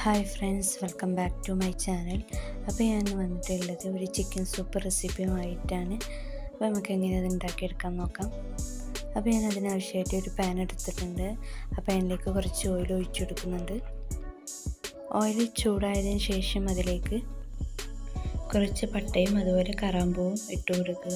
hi friends welcome back to my channel അപ്പോൾ ഞാൻ വന്നിട്ടുള്ളത് ഒരു ചിക്കൻ സൂപ്പ് റെസിപ്പിയുമായിട്ടാണ് അപ്പോൾ നമുക്ക് എങ്ങനെ അത് ഉണ്ടാക്കിയെടുക്കാൻ നോക്കാം അപ്പോൾ ഞാൻ അതിനാവശ്യമായിട്ട് ഒരു പാൻ എടുത്തിട്ടുണ്ട് ആ പാനിലേക്ക് കുറച്ച് ഓയിൽ ഒഴിച്ചു കൊടുക്കുന്നുണ്ട് ഓയിൽ ചൂടായതിനു ശേഷം അതിലേക്ക് കുറച്ച് പട്ടയും അതുപോലെ കറാമ്പൂവും ഇട്ട് കൊടുക്കുക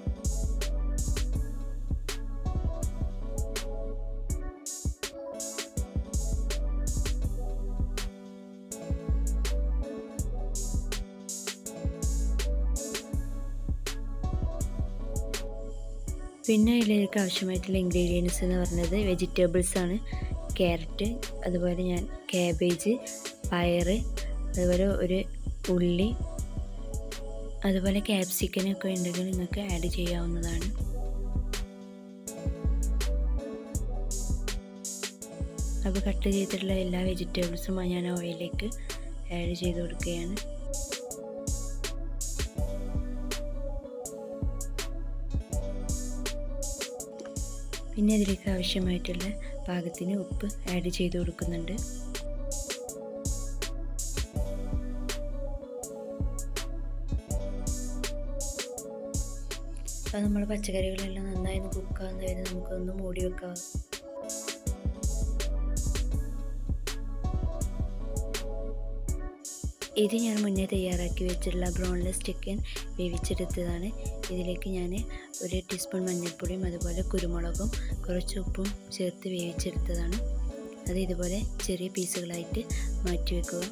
പിന്നെ അതിലേക്ക് ആവശ്യമായിട്ടുള്ള ഇൻഗ്രീഡിയൻസ് എന്ന് പറയുന്നത് വെജിറ്റബിൾസ് ആണ് ക്യാരറ്റ് അതുപോലെ ഞാൻ ക്യാബേജ് പയറ് അതുപോലെ ഒരു ഉള്ളി അതുപോലെ ക്യാപ്സിക്കനൊക്കെ ഉണ്ടെങ്കിൽ നിങ്ങൾക്ക് ആഡ് ചെയ്യാവുന്നതാണ് അപ്പോൾ കട്ട് ചെയ്തിട്ടുള്ള എല്ലാ വെജിറ്റബിൾസും ഞാൻ ഓയിലേക്ക് ആഡ് ചെയ്ത് കൊടുക്കുകയാണ് പിന്നെ ഇതിലേക്ക് ആവശ്യമായിട്ടുള്ള പാകത്തിന് ഉപ്പ് ആഡ് ചെയ്ത് കൊടുക്കുന്നുണ്ട് അപ്പോൾ നമ്മൾ പച്ചക്കറികളെല്ലാം നന്നായി ഒന്ന് കുക്കാവുന്ന വരെ നമുക്കൊന്ന് മൂടി വെക്കാം ഇത് ഞാൻ മുന്നേ തയ്യാറാക്കി വെച്ചിട്ടുള്ള ബ്രോൺലെസ് ചിക്കൻ വേവിച്ചെടുത്തതാണ് ഇതിലേക്ക് ഞാൻ ഒരു ടീസ്പൂൺ മഞ്ഞൾപ്പൊടിയും അതുപോലെ കുരുമുളകും കുറച്ച് ഉപ്പും ചേർത്ത് വേവിച്ചെടുത്തതാണ് അത് ഇതുപോലെ ചെറിയ പീസുകളായിട്ട് മാറ്റി വെക്കുക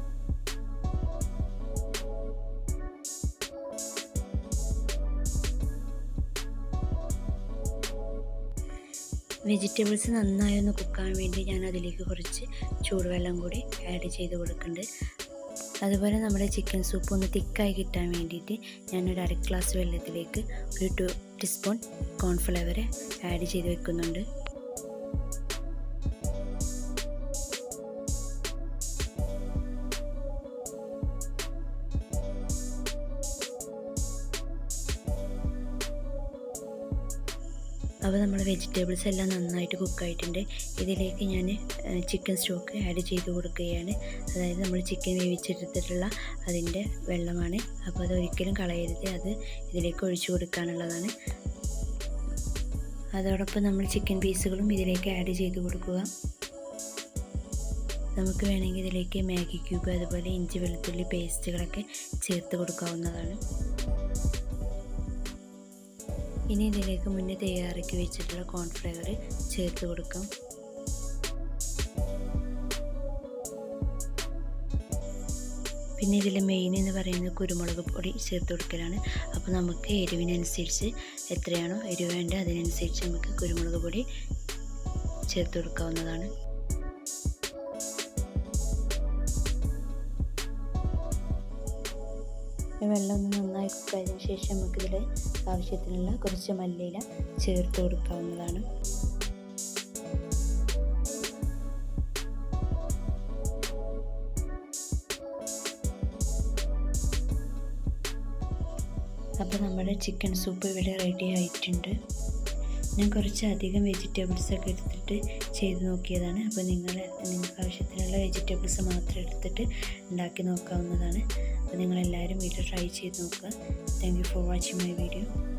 വെജിറ്റബിൾസ് നന്നായി ഒന്ന് കുക്കാൻ വേണ്ടി ഞാൻ അതിലേക്ക് കുറച്ച് ചൂടുവെള്ളം കൂടി ആഡ് ചെയ്ത് കൊടുക്കുന്നുണ്ട് അതുപോലെ നമ്മുടെ ചിക്കൻ സൂപ്പ് ഒന്ന് തിക്കായി കിട്ടാൻ വേണ്ടിയിട്ട് ഞാനൊരു അര ഗ്ലാസ് വെള്ളത്തിലേക്ക് ഒരു ടു ടീസ്പൂൺ കോൺഫ്ലവർ ആഡ് ചെയ്ത് വെക്കുന്നുണ്ട് അപ്പോൾ നമ്മുടെ വെജിറ്റബിൾസ് എല്ലാം നന്നായിട്ട് കുക്കായിട്ടുണ്ട് ഇതിലേക്ക് ഞാൻ ചിക്കൻ സ്റ്റോക്ക് ആഡ് ചെയ്ത് കൊടുക്കുകയാണ് അതായത് നമ്മൾ ചിക്കൻ വേവിച്ചെടുത്തിട്ടുള്ള അതിൻ്റെ വെള്ളമാണ് അപ്പോൾ അത് ഒരിക്കലും കളയരുത് അത് ഇതിലേക്ക് ഒഴിച്ചു കൊടുക്കാനുള്ളതാണ് അതോടൊപ്പം നമ്മൾ ചിക്കൻ പീസുകളും ഇതിലേക്ക് ആഡ് ചെയ്ത് കൊടുക്കുക നമുക്ക് വേണമെങ്കിൽ ഇതിലേക്ക് മാഗി ക്യൂബ് അതുപോലെ ഇഞ്ചി വെളുത്തുള്ളി പേസ്റ്റുകളൊക്കെ ചേർത്ത് കൊടുക്കാവുന്നതാണ് ഇനി ഇതിലേക്ക് മുന്നേ തയ്യാറാക്കി വെച്ചിട്ടുള്ള കോൺഫ്ലവർ ചേർത്ത് കൊടുക്കാം പിന്നെ ഇതിൽ മെയിൻ എന്ന് പറയുന്നത് കുരുമുളക് പൊടി ചേർത്ത് കൊടുക്കലാണ് അപ്പോൾ നമുക്ക് എരിവിനനുസരിച്ച് എത്രയാണോ എരിവ് വേണ്ട അതിനനുസരിച്ച് നമുക്ക് കുരുമുളക് പൊടി ചേർത്ത് കൊടുക്കാവുന്നതാണ് വെള്ളം ഒന്ന് നന്നായി കുക്കായതിനു ശേഷം നമുക്കിതിൽ ആവശ്യത്തിനുള്ള കുറച്ച് മല്ലിയില ചേർത്ത് കൊടുക്കാവുന്നതാണ് അപ്പോൾ നമ്മുടെ ചിക്കൻ സൂപ്പ് ഇവിടെ റെഡി ആയിട്ടുണ്ട് ഞാൻ കുറച്ച് അധികം വെജിറ്റബിൾസ് ഒക്കെ എടുത്തിട്ട് ചെയ്ത് നോക്കിയതാണ് അപ്പോൾ നിങ്ങൾ നിങ്ങൾക്ക് ആവശ്യത്തിനുള്ള വെജിറ്റബിൾസ് മാത്രം എടുത്തിട്ട് ഉണ്ടാക്കി നോക്കാവുന്നതാണ് അപ്പോൾ നിങ്ങളെല്ലാവരും വീട്ടിൽ ട്രൈ ചെയ്ത് നോക്കുക thank you for watching my video